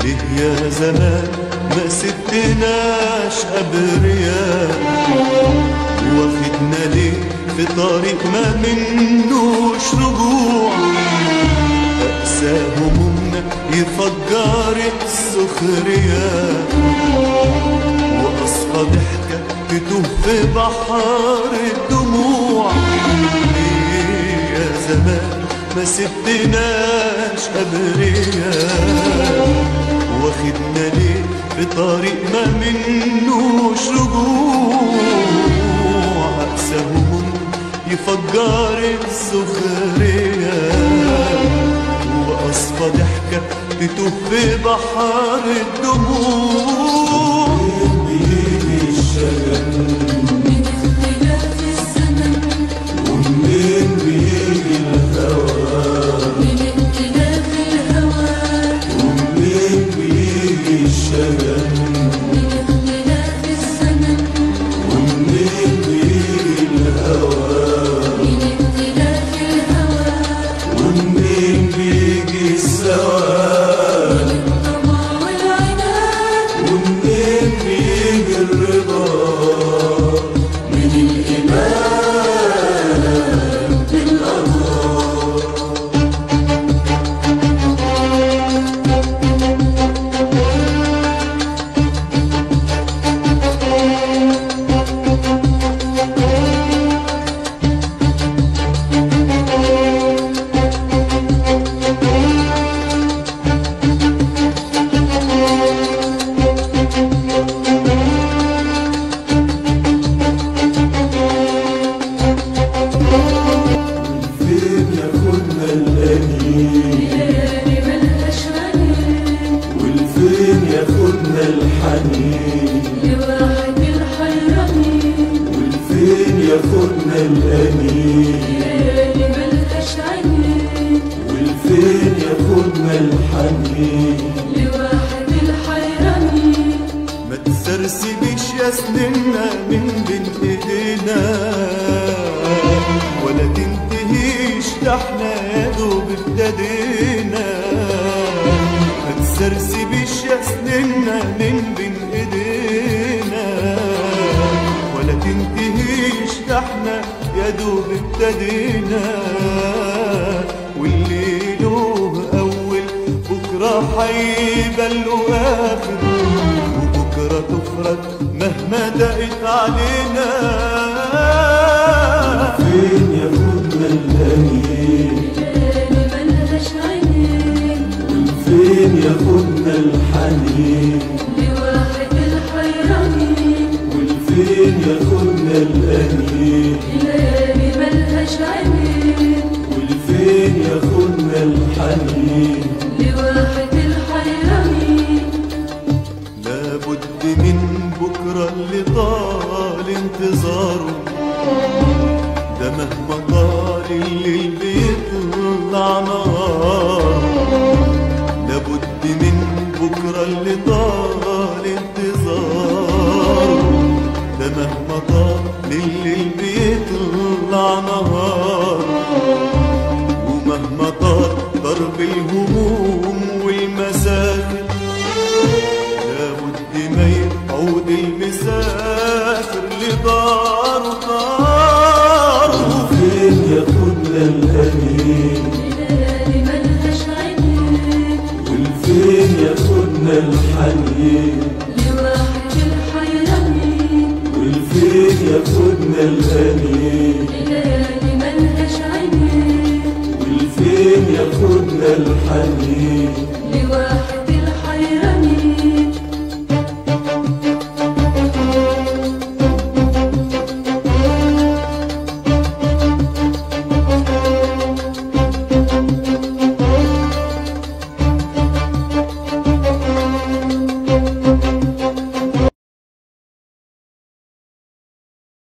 ليه يا زمان ما سبتناش أبرياء واخدنا ليه في طريق ما منوش رجوع أقسى همومنا يفجر السخرية وأصفى ضحكة تتوه في بحر الدموع ليه يا زمان ما سبتناش أبرياء واخدنا ليه في طريق ما منوش رجوع أقسى هموم يفجر السخرية وأصفى ضحكة تتوه في بحر الدموع بيجي الشجن من اختلاف الزمن ومنين بيجي الهوى من اختلاف الهوى ومنين بيجي الشجن من اختلاف الزمن ومنين بيجي الهوى من اختلاف الهوى ومنين بيجي السواد الطمع والعناد ومنين بيجي الرضا من الإيمان بالله فين ياخدنا الأنين ليالي ملهاش عنين والفين ياخدنا الحنين لواحد الحيرانين والفين ياخدنا الأنين ليالي ملهاش عنين والفين ياخدنا الحنين لواحد الحيرانين ما تسرسبيش يا سننا من بين ايدينا ولا تنتهيش ده احنا يا دوب ابتدينا ما تسرسبيش يا سننا من بين ايدينا ولا تنتهيش ده احنا يا دوب ابتدينا واللي له اول بكره هيبقى له اخر وبكره تفرج مهما دقت علينا فين ياخدنا الأنين ليالي ملهاش عنين والفين ياخدنا الحنين لواحد الحيرانين والفين ياخدنا الأنين ليالي ملهاش عنين والفين ياخدنا الحنين لواحد الحيرانين لابد من بكرة اللي طال انتظاره ده مهما طال الليل بيطلع نهار لابد من بكرة اللي طال انتظاره ده مهما طال الليل بيطلع نهار ومهما طال ضرب الهموم والمسافر لابد ما يعود المسافر لداره داره فين ياخدنا الأنين ليالي ملهاش عنين والفين ياخدنا الحنين لواحد الحيرانين والفين ياخدنا الأنين ليالي ملهاش عنين والفين ياخدنا الحنين لواحد